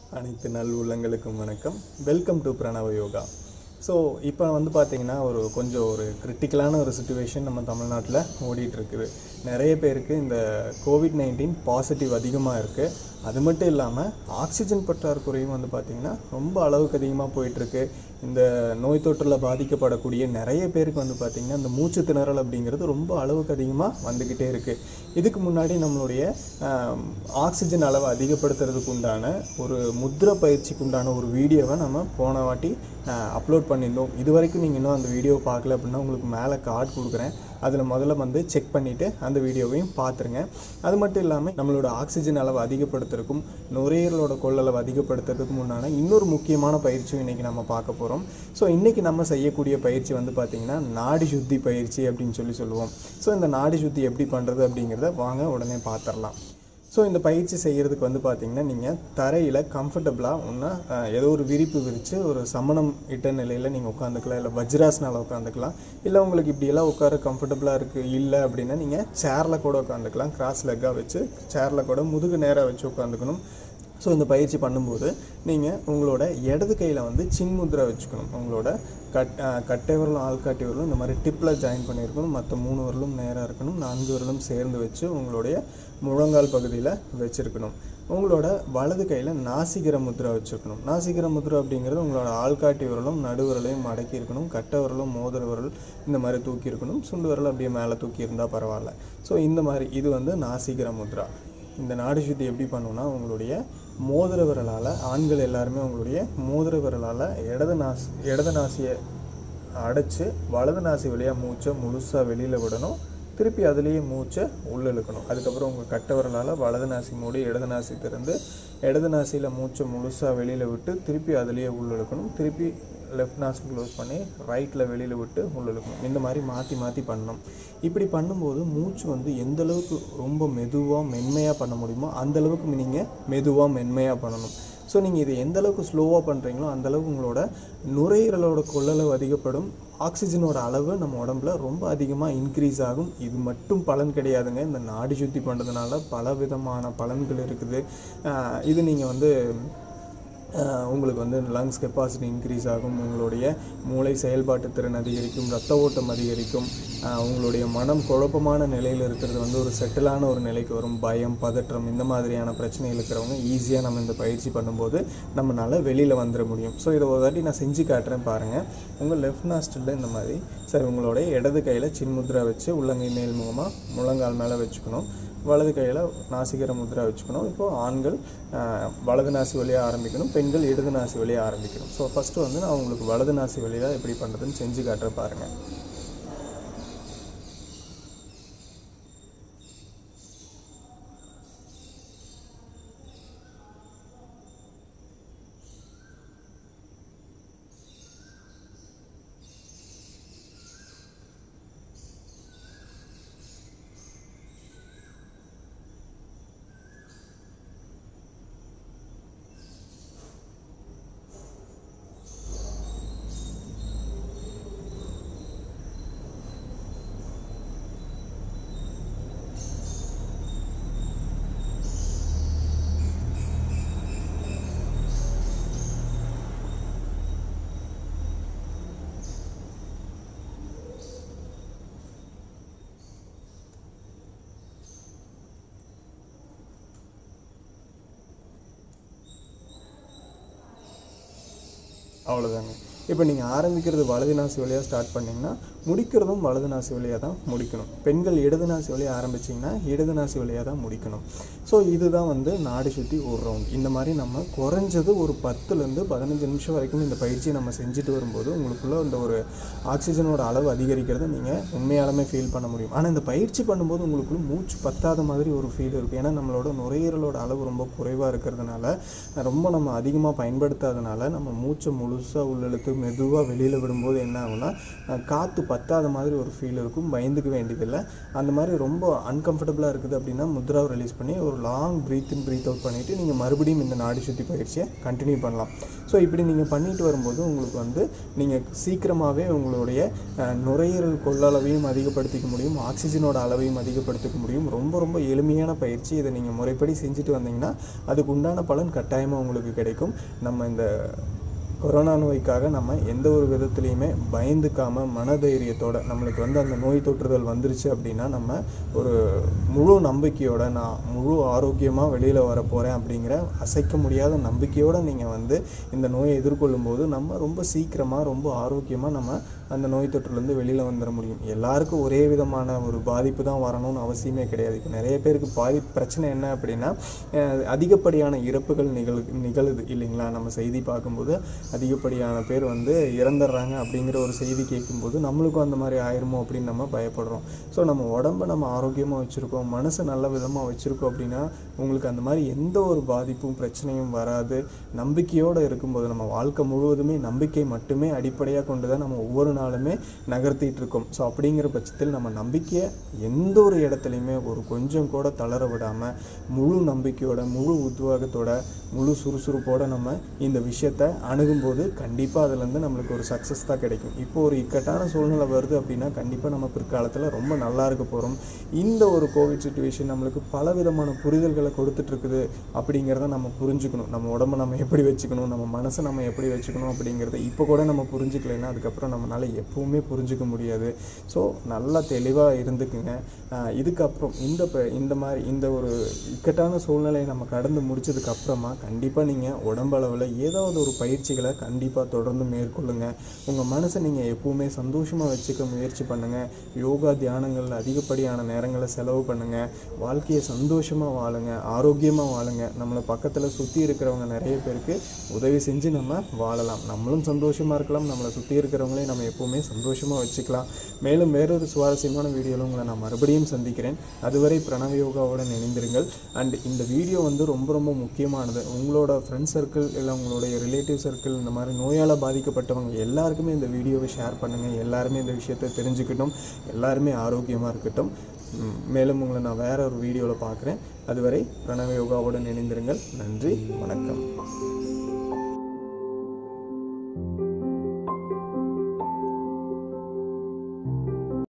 அனைத்து நல் உள்ளங்களுக்கும் வணக்கம் வெல்கம் டு பிரணவ யோகா ஸோ இப்போ வந்து பார்த்தீங்கன்னா ஒரு கொஞ்சம் ஒரு கிரிட்டிக்கலான ஒரு சுச்சுவேஷன் நம்ம தமிழ்நாட்டில் ஓடிட்டு இருக்குது நிறைய பேருக்கு இந்த கோவிட் நைன்டீன் பாசிட்டிவ் அதிகமாக இருக்குது அது மட்டும் இல்லாமல் ஆக்சிஜன் பற்றாக்குறையும் வந்து பார்த்திங்கன்னா ரொம்ப அளவுக்கு அதிகமாக போயிட்டுருக்கு இந்த நோய் தொற்றில் பாதிக்கப்படக்கூடிய நிறைய பேருக்கு வந்து பார்த்திங்கன்னா இந்த மூச்சு திணறல் அப்படிங்கிறது ரொம்ப அளவுக்கு அதிகமாக வந்துக்கிட்டே இருக்குது இதுக்கு முன்னாடி நம்மளுடைய ஆம், ஆக்சிஜன் அளவை அதிகப்படுத்துறதுக்கு உண்டான ஒரு முத்ரா பயிற்சிக்கு உண்டான ஒரு வீடியோவை நம்ம போன வாட்டி அப்லோட் பண்ணியிருந்தோம் இது வரைக்கும் நீங்கள் இன்னும் அந்த வீடியோவை பார்க்கல அப்படின்னா உங்களுக்கு மேலே கார்டு கொடுக்குறேன் அதில் முதல்ல வந்து செக் பண்ணிவிட்டு அந்த வீடியோவையும் பார்த்துருங்க அது மட்டும் இல்லாமல் நம்மளோட ஆக்சிஜன் அளவை அதிகப்படுத்துறதுக்கும் நுரையீரலோட கொள்ளளவை அதிகப்படுத்துறதுக்கும் உண்டான இன்னொரு முக்கியமான பயிற்சியும் இன்றைக்கி நம்ம பார்க்க போகிறோம் ஸோ இன்றைக்கி நம்ம செய்யக்கூடிய பயிற்சி வந்து பார்த்திங்கன்னா நாடி சுத்தி பயிற்சி அப்படின்னு சொல்லி சொல்லுவோம் ஸோ இந்த நாடி சுத்தி எப்படி பண்ணுறது அப்படிங்கிறத வாங்க உடனே பார்த்துடலாம் ஸோ இந்த பயிற்சி செய்கிறதுக்கு வந்து பார்த்தீங்கன்னா நீங்கள் தரையில் கம்ஃபர்டபுளாக ஒன்று ஏதோ ஒரு விரிப்பு விரித்து ஒரு சமணம் இட்ட நிலையில் நீங்கள் உட்காந்துக்கலாம் இல்லை வஜ்ராசனால உட்காந்துக்கலாம் இல்லை உங்களுக்கு இப்படியெல்லாம் உட்கார கம்ஃபர்டபுளாக இருக்குது இல்லை அப்படின்னா நீங்கள் சேரில் கூட உட்காந்துக்கலாம் கிராஸ் லெக்காக வச்சு சேரில் கூட முதுகு நேராக வச்சு உட்காந்துக்கணும் ஸோ இந்த பயிற்சி பண்ணும்போது நீங்கள் உங்களோட இடது கையில் வந்து சின்முத்ரா வச்சுக்கணும் உங்களோட கட் அஹ் கட்டை விரலும் ஆள்காட்டி விரலும் இந்த மாதிரி டிப்பில் ஜாயின் பண்ணியிருக்கணும் மற்ற மூணு விரலும் நேராக இருக்கணும் நான்கு விரலும் சேர்ந்து வச்சு உங்களுடைய முழங்கால் பகுதியில் வச்சுருக்கணும் உங்களோட வலது கையில் நாசிகர முத்ரா வச்சுருக்கணும் நாசிகர முத்ரா அப்படிங்கிறது உங்களோட ஆள்காட்டி விரலும் நடுவிரலையும் மடக்கி இருக்கணும் கட்டை விரலும் மோதிர விரல் இந்த மாதிரி தூக்கி இருக்கணும் சுண்டு விரல் அப்படியே மேலே தூக்கி இருந்தால் பரவாயில்ல ஸோ இந்த மாதிரி இது வந்து நாசிகர முத்ரா இந்த நாடி சுத்தி எப்படி பண்ணுவோம்னா உங்களுடைய மோதிர விரலால் ஆண்கள் எல்லாருமே உங்களுடைய மோதிர விரலால் இடது நாசி இடது நாசியை அடைச்சு வலது நாசி வழியாக மூச்சை முழுசாக வெளியில் விடணும் திருப்பி அதுலேயே மூச்சை உள்ள இழுக்கணும் அதுக்கப்புறம் உங்கள் கட்டை விரலால் வலது நாசி மூடி இடது நாசி திறந்து இடது நாசியில் மூச்சை முழுசாக வெளியில் விட்டு திருப்பி அதுலேயே உள்ள இழுக்கணும் திருப்பி லெஃப்ட் நாசி க்ளோஸ் பண்ணி ரைட்டில் வெளியில் விட்டு உள்ள இழுக்கணும் இந்த மாதிரி மாற்றி மாற்றி பண்ணணும் இப்படி பண்ணும்போது மூச்சு வந்து எந்த அளவுக்கு ரொம்ப மெதுவாக மென்மையாக பண்ண முடியுமோ அந்த அளவுக்கு நீங்கள் மெதுவாக மென்மையாக பண்ணணும் ஸோ நீங்கள் இதை எந்த அளவுக்கு ஸ்லோவாக பண்ணுறீங்களோ அந்த அளவுக்கு உங்களோட நுரையீரலோட கொள்ளளவு அதிகப்படும் ஆக்சிஜனோட அளவு நம்ம உடம்புல ரொம்ப அதிகமாக இன்க்ரீஸ் ஆகும் இது மட்டும் பலன் கிடையாதுங்க இந்த நாடி சுத்தி பண்ணுறதுனால பல விதமான பலன்கள் இருக்குது ஆஹ் இது நீங்கள் வந்து ஆஹ் உங்களுக்கு வந்து லங்ஸ் கெப்பாசிட்டி இன்க்ரீஸ் ஆகும் உங்களுடைய மூளை செயல்பாட்டு திறன் அதிகரிக்கும் ரத்த ஓட்டம் அதிகரிக்கும் ஆஹ் உங்களுடைய மனம் குழப்பமான நிலையில் இருக்கிறது வந்து ஒரு செட்டிலான ஒரு நிலைக்கு வரும் பயம் பதற்றம் இந்த மாதிரியான பிரச்சனைகள் இருக்கிறவங்க ஈஸியாக நம்ம இந்த பயிற்சி பண்ணும்போது நம்மளால் வெளியில் வந்துட முடியும் ஸோ இதை ஒரு வாட்டி நான் செஞ்சு காட்டுறேன் பாருங்கள் உங்கள் லெஃப்ட் நாஸ்டில் இந்த மாதிரி சரி உங்களுடைய இடது கையில் சின்முத்ரா வச்சு உள்ளங்கை மேல் முகமாக முழங்கால் மேலே வச்சுக்கணும் வலது கையில் நாசிகர முத்ரா வச்சுக்கணும் இப்போது ஆண்கள் ஆஹ், வலது நாசி வழியாக ஆரம்பிக்கணும் பெண்கள் இடது நாசி வழியாக ஆரம்பிக்கணும் ஸோ ஃபஸ்ட்டு வந்து நான் உங்களுக்கு வலது நாசி வழியாக எப்படி பண்ணுறதுன்னு செஞ்சு காட்டுற பாருங்கள் அவ்வளோதாங்க இப்போ நீங்கள் ஆரம்பிக்கிறது வலது நாசி வழியாக ஸ்டார்ட் பண்ணிங்கன்னா முடிக்கிறதும் வலது நாசி வழியாக தான் முடிக்கணும் பெண்கள் இடது நாசி வழியாக ஆரம்பிச்சிங்கன்னா இடது நாசி வழியாக தான் முடிக்கணும் ஸோ இதுதான் வந்து நாடி சுற்றி ஒரு ரவுண்ட் இந்த மாதிரி நம்ம குறைஞ்சது ஒரு பத்துலேருந்து பதினஞ்சு நிமிஷம் வரைக்கும் இந்த பயிற்சியை நம்ம செஞ்சுட்டு வரும்போது உங்களுக்குள்ள இந்த ஒரு ஆக்சிஜனோட அளவு அதிகரிக்கிறத நீங்கள் உண்மையாலுமே ஃபீல் பண்ண முடியும் ஆனால் இந்த பயிற்சி பண்ணும்போது உங்களுக்குள்ள மூச்சு பத்தாத மாதிரி ஒரு ஃபீல் இருக்கும் ஏன்னா நம்மளோட நுரையீரலோட அளவு ரொம்ப குறைவாக இருக்கிறதுனால ரொம்ப நம்ம அதிகமாக பயன்படுத்தாதனால நம்ம மூச்சை முழுசாக உள்ளெழுத்து மெதுவாக வெளியில் விடும்போது என்ன ஆகும்னா அஹ், காற்று பத்தாத மாதிரி ஒரு ஃபீல் இருக்கும் பயந்துக்க வேண்டியதில்லை அந்த மாதிரி ரொம்ப அன்கம்ஃபர்டபுளாக இருக்குது அப்படின்னா முத்ராவை ரிலீஸ் பண்ணி ஒரு long breath in breath out பண்ணிவிட்டு நீங்கள் மறுபடியும் இந்த நாடி சுத்தி பயிற்சியை கண்டினியூ பண்ணலாம் ஸோ இப்படி நீங்கள் பண்ணிட்டு வரும்போது உங்களுக்கு வந்து நீங்கள் சீக்கிரமாகவே உங்களுடைய அஹ், நுரையீரல் கொள்ளளவையும் அதிகப்படுத்திக்க முடியும் ஆக்சிஜனோட அளவையும் அதிகப்படுத்திக்க முடியும் ரொம்ப ரொம்ப எளிமையான பயிற்சி இதை நீங்கள் முறைப்படி செஞ்சுட்டு வந்தீங்கன்னா அதுக்கு உண்டான பலன் கட்டாயமாக உங்களுக்கு கிடைக்கும் நம்ம இந்த கொரோனா நோய்க்காக நம்ம எந்த ஒரு விதத்துலையுமே பயந்துக்காம மனதைரியத்தோட நம்மளுக்கு வந்து அந்த நோய் தொற்றுதல் வந்துருச்சு அப்படின்னா நம்ம ஒரு முழு நம்பிக்கையோட நான் முழு ஆரோக்கியமாக வெளியில் வர போகிறேன் அப்படிங்கிற அசைக்க முடியாத நம்பிக்கையோட நீங்கள் வந்து இந்த நோயை எதிர்கொள்ளும் போது நம்ம ரொம்ப சீக்கிரமாக ரொம்ப ஆரோக்கியமாக நம்ம அந்த நோய் தொற்றுலேருந்து வெளியில் வந்துட முடியும் எல்லாருக்கும் ஒரே விதமான ஒரு பாதிப்பு தான் வரணும்னு அவசியமே கிடையாது இப்போ நிறைய பேருக்கு பாதிப்பு பிரச்சனை என்ன அப்படின்னா அஹ் அதிகப்படியான இறப்புகள் நிகழ் நிகழுது இல்லைங்களா நம்ம செய்தி பார்க்கும்போது அதிகப்படியான பேர் வந்து இறந்துடுறாங்க அப்படிங்கிற ஒரு செய்தி கேட்கும்போது நம்மளுக்கும் அந்த மாதிரி ஆயிருமோ அப்படின்னு நம்ம பயப்படுறோம் ஸோ நம்ம உடம்ப நம்ம ஆரோக்கியமாக வச்சுருக்கோம் மனசை நல்ல விதமாக வச்சுருக்கோம் அப்படின்னா உங்களுக்கு அந்த மாதிரி எந்த ஒரு பாதிப்பும் பிரச்சனையும் வராது நம்பிக்கையோடு இருக்கும்போது நம்ம வாழ்க்கை முழுவதுமே நம்பிக்கை மட்டுமே அடிப்படையாக கொண்டு தான் நம்ம ஒவ்வொரு நாளுமே நகர்த்திட்டு இருக்கோம் ஸோ அப்படிங்கிற பட்சத்தில் நம்ம நம்பிக்கையை எந்த ஒரு இடத்துலையுமே ஒரு கொஞ்சம் கூட தளர விடாமல் முழு நம்பிக்கையோட முழு உத்வேகத்தோட முழு சுறுசுறுப்போட நம்ம இந்த விஷயத்த அணுகும்போது கண்டிப்பாக அதுலேருந்து நம்மளுக்கு ஒரு சக்ஸஸ் தான் கிடைக்கும் இப்போ ஒரு இக்கட்டான சூழ்நிலை வருது அப்படின்னா கண்டிப்பாக நம்ம பிற்காலத்தில் ரொம்ப நல்லா இருக்க போகிறோம் இந்த ஒரு கோவிட் சுச்சுவேஷன் நம்மளுக்கு பல விதமான புரிதல்களை கொடுத்துட்டு இருக்குது அப்படிங்கிறத நம்ம புரிஞ்சுக்கணும் நம்ம உடம்ப நம்ம எப்படி வச்சுக்கணும் நம்ம மனசை நம்ம எப்படி வச்சுக்கணும் அப்படிங்கிறத இப்போ கூட நம்ம புரிஞ்சுக்கலைன்னா அதுக்கப்புறம் நம்மளால எப்பவுமே புரிஞ்சுக்க முடியாது ஸோ நல்லா தெளிவாக இருந்துக்குங்க ஆஹ் இதுக்கப்புறம் இந்த ப- இந்த மாதிரி இந்த ஒரு இக்கட்டான சூழ்நிலையை நம்ம கடந்து முடிச்சதுக்கு அப்புறமா கண்டிப்பாக நீங்கள் உடம்பளவில் ஏதாவது ஒரு பயிற்சிகளை கண்டிப்பாக தொடர்ந்து மேற்கொள்ளுங்க உங்கள் மனசை நீங்கள் எப்பவுமே சந்தோஷமாக வச்சுக்க முயற்சி பண்ணுங்கள் யோகா தியானங்களில் அதிகப்படியான நேரங்களை செலவு பண்ணுங்கள் வாழ்க்கையை சந்தோஷமாக வாழுங்க ஆரோக்கியமாக வாழுங்க நம்மளை பக்கத்தில் சுற்றி இருக்கிறவங்க நிறைய பேருக்கு உதவி செஞ்சு நம்ம வாழலாம் நம்மளும் சந்தோஷமாக இருக்கலாம் நம்மளை சுற்றி இருக்கிறவங்களையும் நம்ம எப்பவுமே சந்தோஷமாக வச்சுக்கலாம் மேலும் வேறொரு சுவாரஸ்யமான வீடியோவில் உங்களை நான் மறுபடியும் சந்திக்கிறேன் அதுவரை பிரணவ யோகாவுடன் இணைந்திருங்கள் அண்ட் இந்த வீடியோ வந்து ரொம்ப ரொம்ப முக்கியமானது உங்களோட ஃப்ரெண்ட் சர்க்கிள் இல்லை உங்களுடைய ரிலேட்டிவ் சர்க்கிள் இந்த மாதிரி நோயால் பாதிக்கப்பட்டவங்க எல்லாருக்குமே இந்த வீடியோவை ஷேர் பண்ணுங்கள் எல்லாருமே இந்த விஷயத்தை தெரிஞ்சுக்கட்டும் எல்லாருமே ஆரோக்கியமாக இருக்கட்டும் ம், மேலும் உங்களை நான் வேற ஒரு வீடியோவில் பார்க்குறேன் அதுவரை பிரணவ யோகாவுடன் இணைந்திருங்கள் நன்றி வணக்கம்